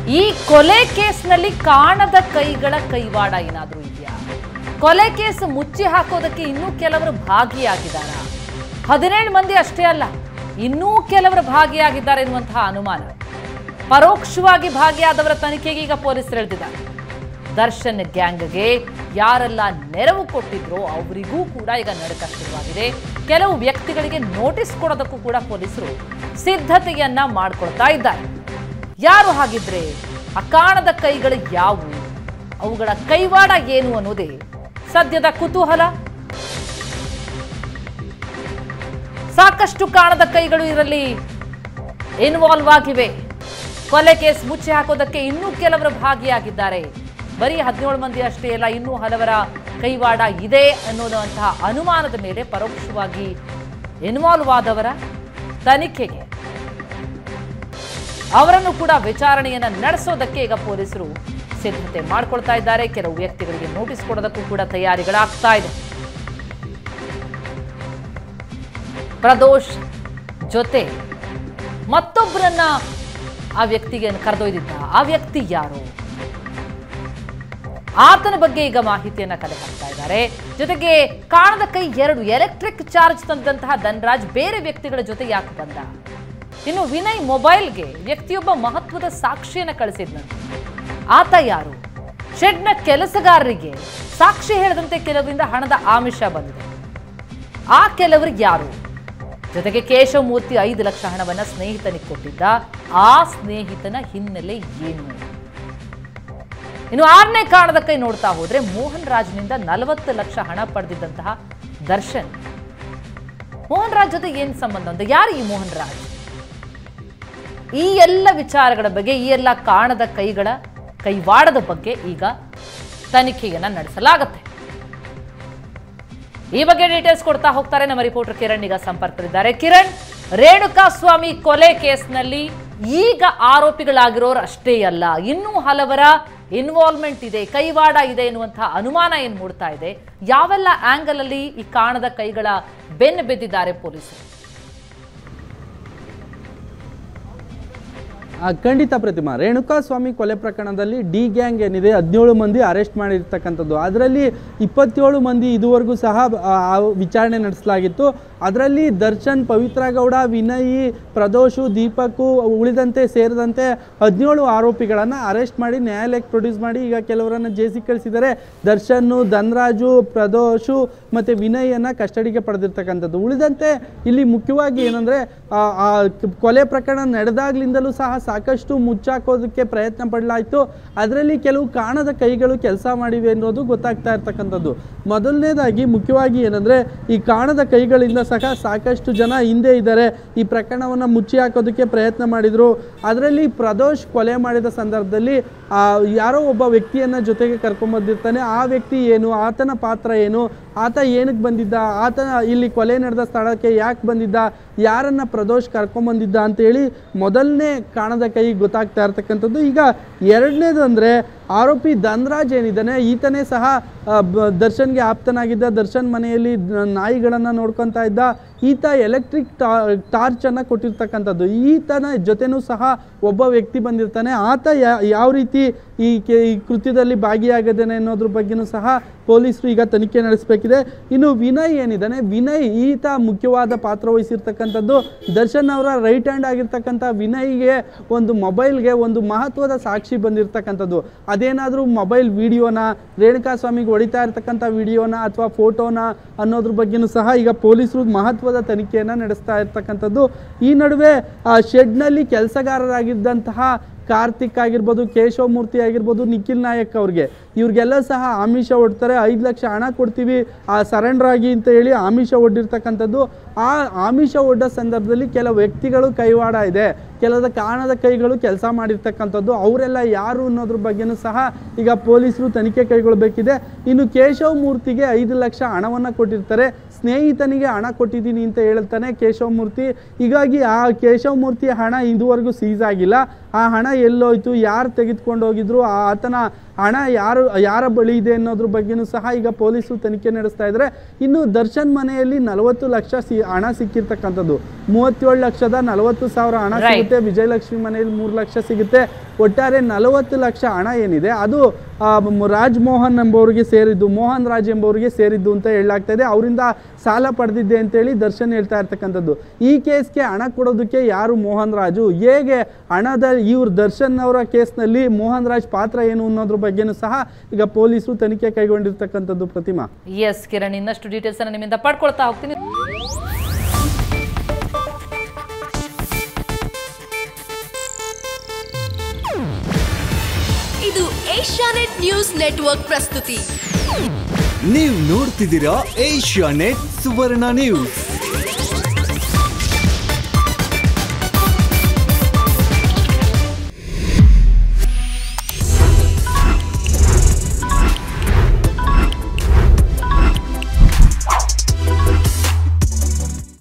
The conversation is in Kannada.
ಈ ಕೊಲೆ ಕೇಸ್ನಲ್ಲಿ ಕಾಣದ ಕೈಗಳ ಕೈವಾಡ ಏನಾದರೂ ಇದೆಯಾ ಕೊಲೆ ಕೇಸ್ ಮುಚ್ಚಿ ಹಾಕೋದಕ್ಕೆ ಇನ್ನೂ ಕೆಲವರು ಭಾಗಿಯಾಗಿದ್ದಾರ ಹದಿನೇಳು ಮಂದಿ ಅಷ್ಟೇ ಅಲ್ಲ ಇನ್ನೂ ಕೆಲವರು ಭಾಗಿಯಾಗಿದ್ದಾರೆ ಎನ್ನುವಂತಹ ಅನುಮಾನ ಪರೋಕ್ಷವಾಗಿ ಭಾಗಿಯಾದವರ ತನಿಖೆಗೆ ಈಗ ಪೊಲೀಸರು ಎಳೆದಿದ್ದಾರೆ ದರ್ಶನ್ ಗ್ಯಾಂಗ್ಗೆ ಯಾರೆಲ್ಲ ನೆರವು ಕೊಟ್ಟಿದ್ರೋ ಅವರಿಗೂ ಕೂಡ ಈಗ ನಡುಕ ಶುರುವಾಗಿದೆ ಕೆಲವು ವ್ಯಕ್ತಿಗಳಿಗೆ ನೋಟಿಸ್ ಕೊಡೋದಕ್ಕೂ ಕೂಡ ಪೊಲೀಸರು ಸಿದ್ಧತೆಯನ್ನ ಮಾಡ್ಕೊಳ್ತಾ ಇದ್ದಾರೆ ಯಾರು ಹಾಗಿದ್ರೆ ಆ ಕಾಣದ ಕೈಗಳು ಯಾವುವು ಅವುಗಳ ಕೈವಾಡ ಏನು ಅನ್ನೋದೇ ಸದ್ಯದ ಕುತೂಹಲ ಸಾಕಷ್ಟು ಕಾಣದ ಕೈಗಳು ಇದರಲ್ಲಿ ಇನ್ವಾಲ್ವ್ ಆಗಿವೆ ಕೊಲೆ ಕೇಸ್ ಮುಚ್ಚಿ ಹಾಕೋದಕ್ಕೆ ಇನ್ನೂ ಕೆಲವರು ಭಾಗಿಯಾಗಿದ್ದಾರೆ ಬರೀ ಹದಿನೇಳು ಮಂದಿ ಅಷ್ಟೇ ಅಲ್ಲ ಇನ್ನೂ ಹಲವರ ಕೈವಾಡ ಇದೆ ಅನ್ನೋದಂತಹ ಅನುಮಾನದ ಮೇಲೆ ಪರೋಕ್ಷವಾಗಿ ಇನ್ವಾಲ್ವ್ ಆದವರ ತನಿಖೆಗೆ ಅವರನ್ನು ಕೂಡ ವಿಚಾರಣೆಯನ್ನ ನಡೆಸೋದಕ್ಕೆ ಈಗ ಪೊಲೀಸರು ಸಿದ್ಧತೆ ಮಾಡ್ಕೊಳ್ತಾ ಇದ್ದಾರೆ ಕೆಲವು ವ್ಯಕ್ತಿಗಳಿಗೆ ನೋಟಿಸ್ ಕೊಡೋದಕ್ಕೂ ಕೂಡ ತಯಾರಿಗಳಾಗ್ತಾ ಇದೆ ಪ್ರದೋಷ್ ಜೊತೆ ಮತ್ತೊಬ್ಬರನ್ನ ಆ ವ್ಯಕ್ತಿಗೆ ಕರೆದೊಯ್ದಿದ್ದ ಆ ವ್ಯಕ್ತಿ ಯಾರು ಆತನ ಬಗ್ಗೆ ಈಗ ಮಾಹಿತಿಯನ್ನ ಕಲೆ ಹಾಕ್ತಾ ಇದ್ದಾರೆ ಜೊತೆಗೆ ಕಾಣದ ಕೈ ಎರಡು ಎಲೆಕ್ಟ್ರಿಕ್ ಚಾರ್ಜ್ ತಂದಂತಹ ಧನ್ರಾಜ್ ಬೇರೆ ವ್ಯಕ್ತಿಗಳ ಜೊತೆ ಯಾಕೆ ಬಂದ ಇನ್ನು ವಿನಯ್ ಮೊಬೈಲ್ಗೆ ವ್ಯಕ್ತಿಯೊಬ್ಬ ಮಹತ್ವದ ಸಾಕ್ಷಿಯನ್ನ ಕಳಿಸಿದ್ನಂತೆ ಆತ ಯಾರು ಶೆಡ್ನ ಕೆಲಸಗಾರರಿಗೆ ಸಾಕ್ಷಿ ಹೇಳದಂತೆ ಕೆಲವರಿಂದ ಹಣದ ಆಮಿಷ ಬಂದಿದೆ ಆ ಕೆಲವರು ಯಾರು ಜೊತೆಗೆ ಕೇಶವಮೂರ್ತಿ ಐದು ಲಕ್ಷ ಹಣವನ್ನ ಸ್ನೇಹಿತನಿಗೆ ಕೊಟ್ಟಿದ್ದ ಆ ಸ್ನೇಹಿತನ ಹಿನ್ನೆಲೆ ಏನು ಇನ್ನು ಆರನೇ ಕಾರಣದ ಕೈ ನೋಡ್ತಾ ಹೋದ್ರೆ ಮೋಹನ್ ರಾಜ್ನಿಂದ ನಲವತ್ತು ಲಕ್ಷ ಹಣ ಪಡೆದಿದ್ದಂತಹ ದರ್ಶನ್ ಮೋಹನ್ ರಾಜ್ ಜೊತೆ ಏನ್ ಸಂಬಂಧ ಅಂತ ಯಾರು ಈ ಮೋಹನ್ ರಾಜ್ ಈ ಎಲ್ಲ ವಿಚಾರಗಳ ಬಗ್ಗೆ ಈ ಎಲ್ಲ ಕಾಣದ ಕೈಗಳ ಕೈವಾಡದ ಬಗ್ಗೆ ಈಗ ತನಿಖೆಯನ್ನ ನಡೆಸಲಾಗುತ್ತೆ ಈ ಬಗ್ಗೆ ಡೀಟೇಲ್ಸ್ ಕೊಡ್ತಾ ಹೋಗ್ತಾರೆ ನಮ್ಮ ರಿಪೋರ್ಟರ್ ಕಿರಣ್ ಈಗ ಸಂಪರ್ಕದಲ್ಲಿದ್ದಾರೆ ಕಿರಣ್ ರೇಣುಕಾ ಸ್ವಾಮಿ ಕೊಲೆ ಕೇಸ್ನಲ್ಲಿ ಈಗ ಆರೋಪಿಗಳಾಗಿರೋರು ಅಷ್ಟೇ ಅಲ್ಲ ಇನ್ನೂ ಹಲವರ ಇನ್ವಾಲ್ವ್ಮೆಂಟ್ ಇದೆ ಕೈವಾಡ ಇದೆ ಎನ್ನುವಂತಹ ಅನುಮಾನ ಏನ್ ಮೂಡ್ತಾ ಇದೆ ಯಾವೆಲ್ಲ ಆಂಗಲ್ ಅಲ್ಲಿ ಈ ಕಾಣದ ಕೈಗಳ ಬೆನ್ನು ಬಿದ್ದಿದ್ದಾರೆ ಪೊಲೀಸರು ಆ, ಖಂಡಿತ ಪ್ರತಿಮಾ ರೇಣುಕಾ ಸ್ವಾಮಿ ಕೊಲೆ ಪ್ರಕರಣದಲ್ಲಿ ಡಿ ಗ್ಯಾಂಗ್ ಏನಿದೆ ಹದಿನೇಳು ಮಂದಿ ಅರೆಸ್ಟ್ ಮಾಡಿರ್ತಕ್ಕಂಥದ್ದು ಅದರಲ್ಲಿ ಇಪ್ಪತ್ತೇಳು ಮಂದಿ ಇದುವರೆಗೂ ಸಹ ಆ, ಆ ವಿಚಾರಣೆ ನಡೆಸಲಾಗಿತ್ತು ಅದರಲ್ಲಿ ದರ್ಶನ್ ಪವಿತ್ರ ಗೌಡ ವಿನಯ್ ಪ್ರದೋಷು ದೀಪಕ್ಕು ಉಳಿದಂತೆ ಸೇರಿದಂತೆ ಹದಿನೇಳು ಆರೋಪಿಗಳನ್ನು ಅರೆಸ್ಟ್ ಮಾಡಿ ನ್ಯಾಯಾಲಯಕ್ಕೆ ಪ್ರೊಡ್ಯೂಸ್ ಮಾಡಿ ಈಗ ಕೆಲವರನ್ನು ಜೇಸಿ ಕಳಿಸಿದ್ದಾರೆ ದರ್ಶನ್ನು ಧನ್ರಾಜು ಪ್ರದೋಷು ಮತ್ತು ವಿನಯನ್ನ ಕಸ್ಟಡಿಗೆ ಪಡೆದಿರ್ತಕ್ಕಂಥದ್ದು ಉಳಿದಂತೆ ಇಲ್ಲಿ ಮುಖ್ಯವಾಗಿ ಏನಂದರೆ ಆ ಕೊಲೆ ಪ್ರಕರಣ ನಡೆದಾಗ್ಲಿಂದಲೂ ಸಹ ಸಾಕಷ್ಟು ಮುಚ್ಚಾಕೋದಕ್ಕೆ ಪ್ರಯತ್ನ ಪಡಲಾಯಿತು ಅದರಲ್ಲಿ ಕೆಲವು ಕಾಣದ ಕೈಗಳು ಕೆಲಸ ಮಾಡಿವೆ ಅನ್ನೋದು ಗೊತ್ತಾಗ್ತಾ ಇರ್ತಕ್ಕಂಥದ್ದು ಮೊದಲನೇದಾಗಿ ಮುಖ್ಯವಾಗಿ ಏನಂದರೆ ಈ ಕಾಣದ ಕೈಗಳಿಂದ ಸಹ ಸಾಕಷ್ಟು ಜನ ಹಿಂದೆ ಇದ್ದಾರೆ ಈ ಪ್ರಕರಣವನ್ನು ಮುಚ್ಚಿ ಹಾಕೋದಕ್ಕೆ ಪ್ರಯತ್ನ ಮಾಡಿದರು ಅದರಲ್ಲಿ ಪ್ರದೋಷ್ ಕೊಲೆ ಮಾಡಿದ ಸಂದರ್ಭದಲ್ಲಿ ಆ, ಯಾರೋ ಒಬ್ಬ ವ್ಯಕ್ತಿಯನ್ನು ಜೊತೆಗೆ ಕರ್ಕೊಂಬಂದಿರ್ತಾನೆ ಆ ವ್ಯಕ್ತಿ ಏನು ಆತನ ಪಾತ್ರ ಏನು ಆತ ಏನಕ್ಕೆ ಬಂದಿದ್ದ ಆತನ ಇಲ್ಲಿ ಕೊಲೆ ನಡೆದ ಸ್ಥಳಕ್ಕೆ ಯಾಕೆ ಬಂದಿದ್ದ ಯಾರನ್ನ ಪ್ರದೋಷ್ ಕರ್ಕೊಂಬಂದಿದ್ದ ಅಂತೇಳಿ ಮೊದಲನೇ ಕಾಣದ ಕೈ ಗೊತ್ತಾಗ್ತಾ ಇರ್ತಕ್ಕಂಥದ್ದು ಈಗ ಎರಡನೇದು ಅಂದರೆ ಆರೋಪಿ ಧನ್ರಾಜ್ ಏನಿದ್ದಾನೆ ಈತನೇ ಸಹ ಆ, ಬ- ದರ್ಶನ್ಗೆ ಆಪ್ತನಾಗಿದ್ದ ದರ್ಶನ್ ಮನೆಯಲ್ಲಿ ನ- ನಾಯಿಗಳನ್ನು ನೋಡ್ಕೊತಾ ಇದ್ದ ಈತ ಎಲೆಕ್ಟ್ರಿಕ್ ಟಾರ್ಚನ್ನು ಕೊಟ್ಟಿರ್ತಕ್ಕಂಥದ್ದು ಈತನ ಜೊತೆನೂ ಸಹ ಒಬ್ಬ ವ್ಯಕ್ತಿ ಬಂದಿರ್ತಾನೆ ಆತ ಯಾ- ಯಾವ ರೀತಿ ಈ ಕೆ ಈ ಕೃತ್ಯದಲ್ಲಿ ಭಾಗಿಯಾಗಿದ್ದಾನೆ ಅನ್ನೋದ್ರ ಬಗ್ಗೆನೂ ಸಹ ಪೊಲೀಸರು ಈಗ ತನಿಖೆ ನಡೆಸಬೇಕಿದೆ ಇನ್ನು ವಿನಯ್ ಏನಿದ್ದಾನೆ ವಿನಯ್ ಈತ ಮುಖ್ಯವಾದ ಪಾತ್ರ ವಹಿಸಿರ್ತಕ್ಕಂಥದ್ದು ದರ್ಶನ್ ಅವರ ರೈಟ್ ಹ್ಯಾಂಡ್ ಆಗಿರ್ತಕ್ಕಂಥ ವಿನಯ್ಗೆ ಒಂದು ಮೊಬೈಲ್ಗೆ ಒಂದು ಮಹತ್ವದ ಸಾಕ್ಷಿ ಬಂದಿರತಕ್ಕಂಥದ್ದು ಅದೇನಾದರೂ ಮೊಬೈಲ್ ವಿಡಿಯೋನ ರೇಣುಕಾ ಸ್ವಾಮಿಗೆ ಹೊಡಿತಾ ಇರ್ತಕ್ಕಂಥ ವಿಡಿಯೋನ ಅಥವಾ ಫೋಟೋನ ಅನ್ನೋದ್ರ ಬಗ್ಗೆನೂ ಸಹ ಈಗ ಪೊಲೀಸರು ಮಹತ್ವದ ತನಿಖೆಯನ್ನು ನಡೆಸ್ತಾ ಇರ್ತಕ್ಕಂಥದ್ದು ಈ ನಡುವೆ ಆ ಶೆಡ್ನಲ್ಲಿ ಕೆಲಸಗಾರರಾಗಿದ್ದಂತಹ ಕಾರ್ತಿಕ್ ಆಗಿರ್ಬೋದು ಕೇಶವಮೂರ್ತಿ ಆಗಿರ್ಬೋದು ನಿಖಿಲ್ ನಾಯಕ್ ಅವ್ರಿಗೆ ಇವ್ರಿಗೆಲ್ಲ ಸಹ ಆಮಿಷ ಒಡ್ತಾರೆ ಐದು ಲಕ್ಷ ಹಣ ಕೊಡ್ತೀವಿ ಆ ಸರೆಂಡರ್ ಆಗಿ ಅಂತ ಹೇಳಿ ಆಮಿಷ ಒಡ್ಡಿರ್ತಕ್ಕಂಥದ್ದು ಆ ಆಮಿಷ ಒಡ್ಡ ಸಂದರ್ಭದಲ್ಲಿ ಕೆಲವು ವ್ಯಕ್ತಿಗಳು ಕೈವಾಡ ಇದೆ ಕೆಲದ ಕಾಣದ ಕೈಗಳು ಕೆಲಸ ಮಾಡಿರ್ತಕ್ಕಂಥದ್ದು ಅವರೆಲ್ಲ ಯಾರು ಅನ್ನೋದ್ರ ಬಗ್ಗೆನೂ ಸಹ ಈಗ ಪೊಲೀಸರು ತನಿಖೆ ಕೈಗೊಳ್ಳಬೇಕಿದೆ ಇನ್ನು ಕೇಶವ ಮೂರ್ತಿಗೆ ಐದು ಲಕ್ಷ ಹಣವನ್ನು ಕೊಟ್ಟಿರ್ತಾರೆ ಸ್ನೇಹಿತನಿಗೆ ಹಣ ಕೊಟ್ಟಿದ್ದೀನಿ ಅಂತ ಹೇಳ್ತಾನೆ ಕೇಶವಮೂರ್ತಿ ಹೀಗಾಗಿ ಆ ಕೇಶವಮೂರ್ತಿ ಹಣ ಇದುವರೆಗೂ ಸೀಸ್ ಆಗಿಲ್ಲ ಆ ಹಣ ಎಲ್ಲೋಯ್ತು ಯಾರು ತೆಗೆದುಕೊಂಡು ಹೋಗಿದ್ರು ಆ ಆತನ ಹಣ ಯಾರು ಯಾರ ಬಳಿ ಇದೆ ಅನ್ನೋದ್ರ ಬಗ್ಗೆನೂ ಸಹ ಈಗ ಪೊಲೀಸರು ತನಿಖೆ ನಡೆಸ್ತಾ ಇದ್ದಾರೆ ಇನ್ನು ದರ್ಶನ್ ಮನೆಯಲ್ಲಿ ನಲವತ್ತು ಲಕ್ಷ ಸಿ ಹಣ ಸಿಕ್ಕಿರ್ತಕ್ಕಂಥದ್ದು ಮೂವತ್ತೇಳು ಲಕ್ಷದ ನಲವತ್ತು ಸಾವಿರ ಹಣ Right. ಸಿಗುತ್ತೆ ವಿಜಯಲಕ್ಷ್ಮಿ ಮನೆಯಲ್ಲಿ ಮೂರು ಲಕ್ಷ ಸಿಗುತ್ತೆ ಒಟ್ಟಾರೆ ನಲವತ್ತು ಲಕ್ಷ ಹಣ ಏನಿದೆ ಅದು ಆ, ಮ್- ರಾಜ್ ಮೋಹನ್ ಎಂಬುವರಿಗೆ ಸೇರಿದ್ದು ಮೋಹನ್ ರಾಜ್ ಎಂಬುವರಿಗೆ ಸೇರಿದ್ದು ಅಂತ ಹೇಳಲಾಗ್ತಾ ಇದೆ ಅವರಿಂದ ಸಾಲ ಪಡೆದಿದ್ದೆ ಅಂತೇಳಿ ದರ್ಶನ್ ಹೇಳ್ತಾ ಇರ್ತಕ್ಕಂಥದ್ದು ಈ ಕೇಸ್ಗೆ ಹಣ ಕೊಡೋದಕ್ಕೆ ಯಾರು ಮೋಹನ್ ರಾಜು ಹೇಗೆ ಹಣದ ಇವ್ರ ದರ್ಶನ್ ಅವರ ಕೇಸ್ನಲ್ಲಿ ಮೋಹನ್ ರಾಜ್ ಪಾತ್ರ ಏನು ಅನ್ನೋದ್ರ ಬಗ್ಗೆನೂ ಸಹ ಈಗ ಪೊಲೀಸರು ತನಿಖೆ ಕೈಗೊಂಡಿರ್ತಕ್ಕಂಥದ್ದು ಪ್ರತಿಮಾ ಎಸ್ ಕಿರಣ್ ಇನ್ನಷ್ಟು ಡೀಟೇಲ್ಸ್ ಅನ್ನ ನಿಮ್ಮಿಂದ ಪಡ್ಕೊಳ್ತಾ ಹೋಗ್ತೀನಿ ಇದು ಏಷ್ಯಾನೆಟ್ ನ್ಯೂಸ್ ನೆಟ್ವರ್ಕ್ ಪ್ರಸ್ತುತಿ ನೀವು ನೋಡ್ತಿದ್ದೀರಾ ಏಷ್ಯಾ ನೆಟ್ ಸುವರ್ಣ ನ್ಯೂಸ್